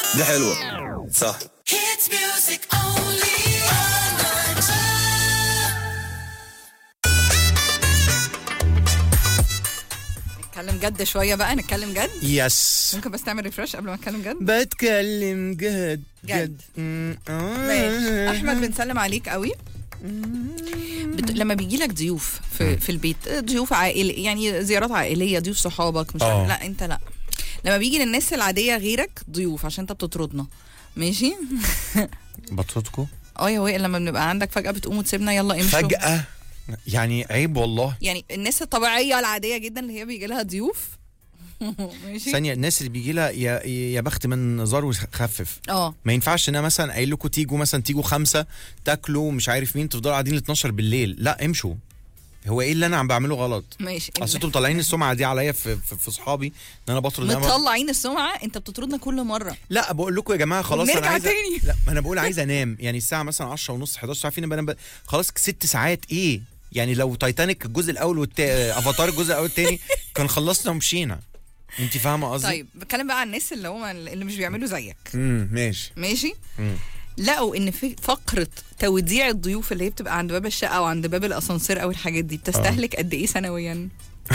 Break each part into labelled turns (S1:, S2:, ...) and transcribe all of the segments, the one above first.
S1: دي حلوه صح
S2: Hits music only on
S3: نتكلم جد شويه بقى نتكلم جد
S4: يس
S3: ممكن بس تعمل ريفرش قبل ما نتكلم جد
S4: بتكلم جد
S3: جد.
S4: مم، آه.
S3: ماشي احمد بنسلم عليك قوي بت... لما بيجي لك ضيوف في, في البيت ضيوف عائلي يعني زيارات عائليه ضيوف صحابك مش
S4: آه.
S3: عارف لا انت لا لما بيجي للناس العاديه غيرك ضيوف عشان انت بتطردنا ماشي
S4: بطردكوا
S3: اه يا وائل لما بنبقى عندك فجاه بتقوم وتسيبنا يلا امشوا
S4: فجأة يعني عيب والله
S3: يعني الناس الطبيعيه العاديه جدا اللي هي بيجي لها ضيوف ماشي
S4: ثانية الناس اللي بيجي لها يا يا بخت من زار وخفف
S3: اه
S4: ما ينفعش ان انا مثلا قايل لكم تيجوا مثلا تيجوا خمسة تاكلوا مش عارف مين تفضلوا قاعدين ل 12 بالليل لا امشوا هو ايه اللي انا عم بعمله غلط
S3: ماشي
S4: اصل انتوا مطلعين السمعه دي عليا في في, في صحابي ان انا بطرد أنا ب-
S3: مطلعين السمعه انت بتطردنا كل مره
S4: لا بقول لكم يا جماعه خلاص انا
S3: ونرجع
S4: عايز
S3: تاني.
S4: لا ما انا بقول عايز انام يعني الساعه مثلا 10 ونص 11 عارفين بنام ب... خلاص ست ساعات ايه يعني لو تايتانيك الجزء الاول والتا... افاتار الجزء الاول والتاني كان خلصنا ومشينا انت فاهمه قصدي
S3: طيب بتكلم بقى عن الناس اللي هم اللي مش بيعملوا زيك
S4: امم ماشي
S3: ماشي
S4: مم.
S3: لقوا ان في فقره توديع الضيوف اللي هي بتبقى عند باب الشقه وعند باب الاسانسير او الحاجات دي بتستهلك قد ايه سنويا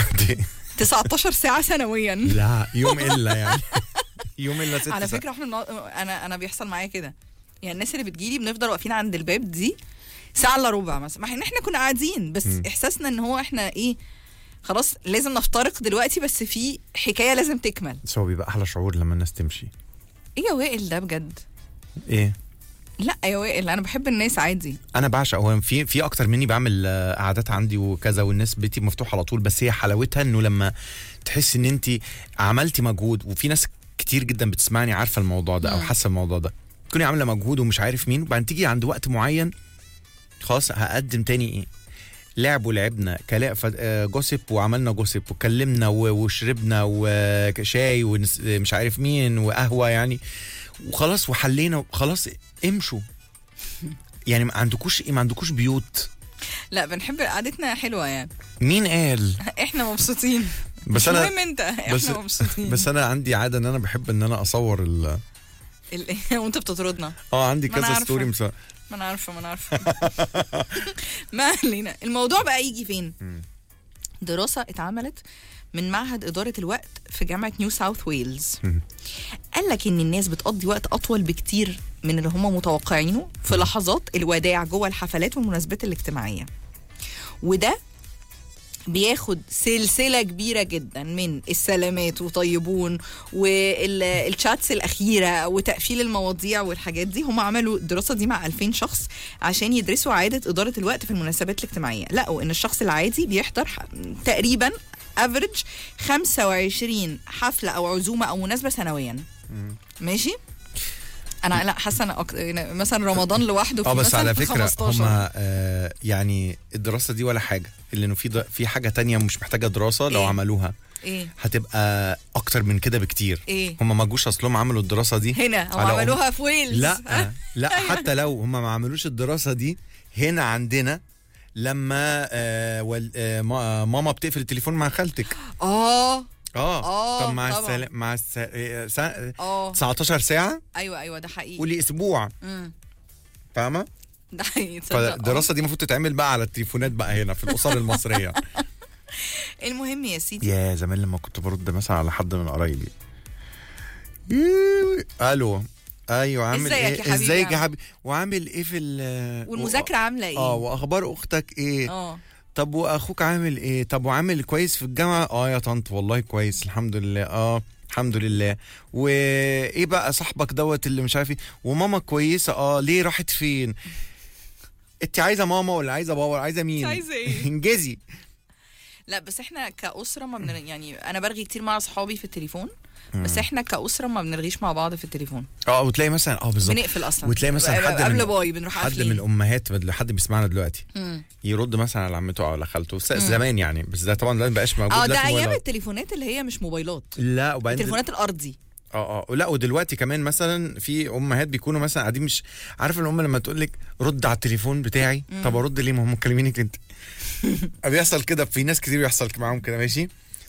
S3: 19 ساعه سنويا
S4: لا يوم الا يعني يوم الا ست
S3: على
S4: ساعات.
S3: فكره احنا بنقعد- انا انا بيحصل معايا كده يعني الناس اللي بتجيلي بنفضل واقفين عند الباب دي ساعه الا ربع مثلا مع ان احنا كنا قاعدين بس
S4: مم.
S3: احساسنا ان هو احنا ايه خلاص لازم نفترق دلوقتي بس في حكايه لازم تكمل
S4: بس هو بيبقى احلى شعور لما الناس تمشي
S3: ايه يا وائل ده بجد
S4: ايه
S3: لا يا وائل انا بحب الناس عادي
S4: انا بعشق هو في في اكتر مني بعمل آه، قعدات عندي وكذا والناس بيتي مفتوح على طول بس هي حلاوتها انه لما تحس ان انت عملتي مجهود وفي ناس كتير جدا بتسمعني عارفه الموضوع ده او
S3: مم.
S4: حاسه الموضوع ده تكوني عامله مجهود ومش عارف مين وبعدين تيجي عند وقت معين خلاص هقدم تاني ايه لعب ولعبنا كلا ف- آه، جوسب وعملنا جوسب وكلمنا و- وشربنا وشاي ومش عارف مين وقهوه يعني وخلاص وحلينا خلاص امشوا يعني ما عندكوش ايه ما عندكوش بيوت
S3: لا بنحب قعدتنا حلوه يعني
S4: مين قال
S3: احنا مبسوطين
S4: بس
S3: مش
S4: انا
S3: مهم انت احنا
S4: بس
S3: مبسوطين
S4: بس انا عندي عاده ان انا بحب ان انا اصور ال
S3: ال- وانت بتطردنا
S4: اه عندي
S3: ما أنا
S4: كذا
S3: عارفة.
S4: ستوري مس...
S3: ما انا عارفه ما انا عارفه ما علينا الموضوع بقى يجي فين دراسه اتعملت من معهد إدارة الوقت في جامعة نيو ساوث ويلز
S4: مم.
S3: قال لك إن الناس بتقضي وقت أطول بكتير من اللي هم متوقعينه في لحظات الوداع جوه الحفلات والمناسبات الاجتماعية وده بياخد سلسلة كبيرة جدا من السلامات وطيبون والشاتس الأخيرة وتقفيل المواضيع والحاجات دي هم عملوا الدراسة دي مع 2000 شخص عشان يدرسوا عادة إدارة الوقت في المناسبات الاجتماعية لقوا إن الشخص العادي بيحضر ح- تقريبا افريج 25 حفلة أو عزومة أو مناسبة سنويا ماشي انا لا حاسه انا أك... مثلا رمضان لوحده في
S4: اه بس
S3: مثلا
S4: على
S3: في
S4: فكره
S3: 15.
S4: هم آه يعني الدراسه دي ولا حاجه اللي انه في د- في حاجه تانية مش محتاجه دراسه لو
S3: إيه؟
S4: عملوها
S3: ايه
S4: هتبقى اكتر من كده بكتير
S3: ايه
S4: هم ما جوش اصلهم عملوا الدراسه دي
S3: هنا هم
S4: على أم-
S3: عملوها في ويلز
S4: لا لا
S3: أيوة.
S4: حتى لو هم ما عملوش الدراسه دي هنا عندنا لما آه وال آه ما- ماما بتقفل التليفون مع خالتك
S3: اه
S4: اه
S3: آه،
S4: طب مع
S3: طبعاً.
S4: السلام مع الس... آه، سا...
S3: اه
S4: 19 ساعه
S3: ايوه ايوه ده حقيقي
S4: قولي اسبوع
S3: امم
S4: فاهمه
S3: ده حقيقي تصدق، آه.
S4: فالدراسه دي المفروض تتعمل بقى على التليفونات بقى هنا في الاسر المصريه
S3: المهم يا سيدي
S4: يا زمان لما كنت برد مثلا على حد من قرايبي يوي. الو ايوه عامل
S3: ازيك يا
S4: ايه
S3: حبيبي
S4: ازيك يا
S3: عامل-
S4: حبيبي وعامل ايه في ال
S3: والمذاكره عامله ايه
S4: اه واخبار اختك ايه
S3: اه
S4: طب واخوك عامل ايه طب وعامل كويس في الجامعه اه يا طنط والله كويس الحمد لله اه الحمد لله وايه بقى صاحبك دوت اللي مش عارف ايه وماما كويسه اه ليه راحت فين انت عايزه ماما ولا عايزه بابا ولا عايزه مين
S3: عايزة إيه؟
S4: انجزي
S3: لا بس احنا كأسرة ما بن... يعني انا برغي كتير مع اصحابي في التليفون بس احنا كأسرة ما بنرغيش مع بعض في التليفون
S4: اه وتلاقي مثلا اه بالظبط
S3: بنقفل اصلا
S4: وتلاقي مثلا حد
S3: قبل
S4: من
S3: باي بنروح
S4: حد
S3: قافلين.
S4: من الامهات بدل- حد بيسمعنا دلوقتي
S3: مم.
S4: يرد مثلا على عمته او على خالته س- زمان يعني بس ده طبعا ده مبقاش موجود
S3: اه
S4: لا
S3: ده
S4: في
S3: ايام
S4: موبايلات.
S3: التليفونات اللي هي مش موبايلات
S4: لا وبعدين
S3: التليفونات الارضي
S4: اه اه لا ودلوقتي كمان مثلا في امهات بيكونوا مثلا قاعدين مش عارفه الام لما تقول لك رد على التليفون بتاعي طب ارد ليه ما هم مكلمينك انت بيحصل كده في ناس كتير بيحصل معاهم كده ماشي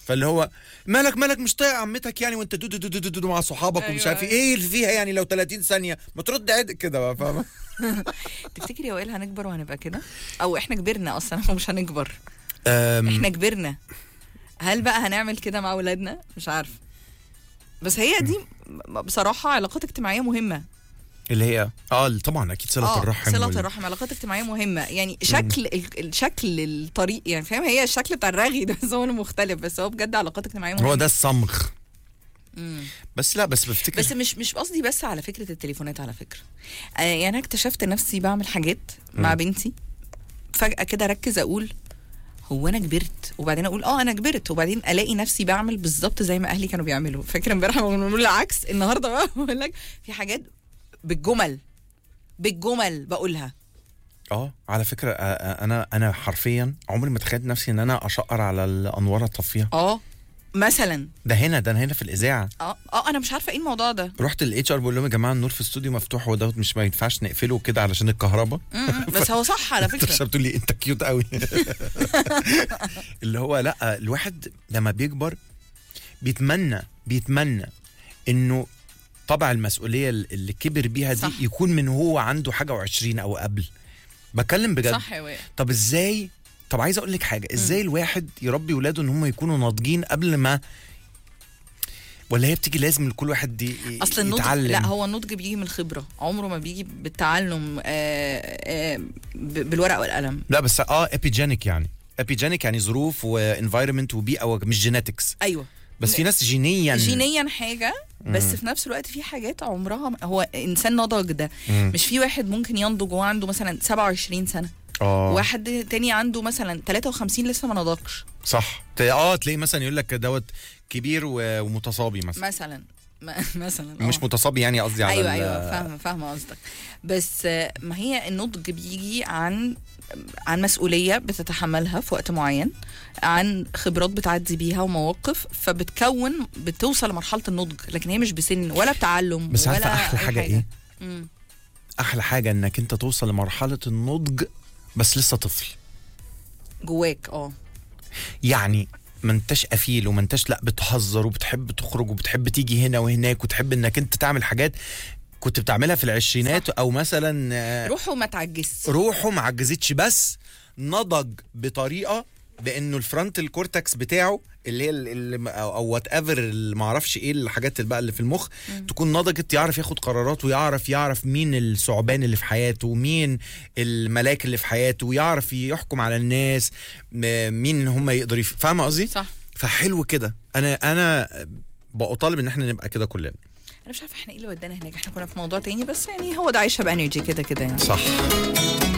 S4: فاللي هو مالك مالك مش طايق عمتك يعني وانت دو دو دو دو, دو, دو مع صحابك ومش
S3: أيوة،
S4: عارف
S3: أيوة.
S4: ايه اللي فيها يعني لو 30 ثانيه ما ترد عدق كده بقى فاهمه
S3: تفتكري يا وائل هنكبر وهنبقى كده او احنا كبرنا اصلا مش هنكبر
S4: أم،
S3: احنا كبرنا هل بقى هنعمل كده مع اولادنا مش عارف بس هي دي م- بصراحه علاقات اجتماعيه مهمه
S4: اللي هي اه طبعا اكيد صله الرحم
S3: صله
S4: وال-
S3: الرحم علاقات اجتماعيه مهمه يعني شكل ال- الشكل الطريق يعني فاهم هي الشكل بتاع الرغي ده بس هو مختلف بس هو بجد علاقات اجتماعيه مهمه
S4: هو ده الصمغ
S3: مم.
S4: بس لا بس بفتكر
S3: بس مش مش قصدي بس على فكره التليفونات على فكره آه يعني انا اكتشفت نفسي بعمل حاجات مع
S4: مم.
S3: بنتي فجاه كده اركز اقول هو انا كبرت وبعدين اقول اه انا كبرت وبعدين الاقي نفسي بعمل بالظبط زي ما اهلي كانوا بيعملوا فاكر امبارح لما بنقول العكس النهارده بقى بقول لك في حاجات بالجمل بالجمل بقولها
S4: اه على فكره آه، آه، انا انا حرفيا عمري ما تخيلت نفسي ان انا اشقر على الانوار اطفيها
S3: اه مثلا
S4: ده هنا ده هنا في الاذاعه
S3: اه اه انا مش عارفه ايه الموضوع ده
S4: رحت الاتش ار بقول لهم يا جماعه النور في الاستوديو مفتوح هو دوت مش ما ينفعش نقفله كده علشان الكهرباء
S3: م-م، بس هو صح على فكره
S4: انت بتقول لي انت كيوت قوي اللي هو لا الواحد لما بيكبر بيتمنى بيتمنى انه طبع المسؤوليه اللي كبر بيها دي
S3: صح.
S4: يكون من هو عنده حاجه وعشرين او قبل بتكلم بجد
S3: صح يا وائل
S4: طب ازاي طب عايز اقول لك حاجه ازاي الواحد يربي ولاده ان هم يكونوا ناضجين قبل ما ولا هي بتيجي لازم لكل واحد ي...
S3: اصل النضج
S4: يتعلم
S3: لا هو النضج بيجي من الخبره عمره ما بيجي بالتعلم آه آه ب- بالورقه والقلم
S4: لا بس اه ابيجينيك يعني ابيجينيك يعني ظروف وانفايرمنت وبيئه ومش جينيتكس
S3: ايوه
S4: بس في ناس جينيا
S3: جينيا حاجه بس في نفس الوقت في حاجات عمرها ما- هو انسان نضج ده
S4: مم.
S3: مش في واحد ممكن ينضج وهو عنده مثلا 27 سنه
S4: اه
S3: واحد تاني عنده مثلا 53 لسه ما نضجش
S4: صح ت- اه تلاقي مثلا يقول لك دوت كبير و- ومتصابي مثلا
S3: مثلا م- مثلا
S4: مش
S3: آه.
S4: متصابي يعني قصدي على
S3: ايوه
S4: ال-
S3: ايوه فاهمه فاهمه قصدك بس آه، ما هي النضج بيجي عن عن مسؤوليه بتتحملها في وقت معين عن خبرات بتعدي بيها ومواقف فبتكون بتوصل لمرحله النضج لكن هي مش بسن ولا بتعلم
S4: بس
S3: ولا
S4: عارفه احلى
S3: أي
S4: حاجه ايه
S3: مم.
S4: احلى حاجه انك انت توصل لمرحله النضج بس لسه طفل
S3: جواك اه
S4: يعني ما انتش قفيل وما انتش لا بتهزر وبتحب تخرج وبتحب تيجي هنا وهناك وتحب انك انت تعمل حاجات كنت بتعملها في العشرينات او مثلا آه،
S3: روحه ما تعجزش
S4: روحه ما عجزتش بس نضج بطريقه بانه الفرونتال كورتكس بتاعه اللي هي اللي او وات ايفر اللي ما اعرفش ايه الحاجات اللي بقى اللي في المخ تكون نضجت يعرف ياخد قرارات ويعرف يعرف مين الثعبان اللي في حياته ومين الملاك اللي في حياته ويعرف يحكم على الناس م- مين هم يقدر يف... فاهمه قصدي؟
S3: صح
S4: فحلو كده انا انا بطالب ان احنا نبقى كده كلنا
S3: انا مش عارفه احنا ايه اللي ودانا هناك احنا كنا في موضوع تاني بس يعني هو ده عايشه بانرجي كده كده يعني
S4: صح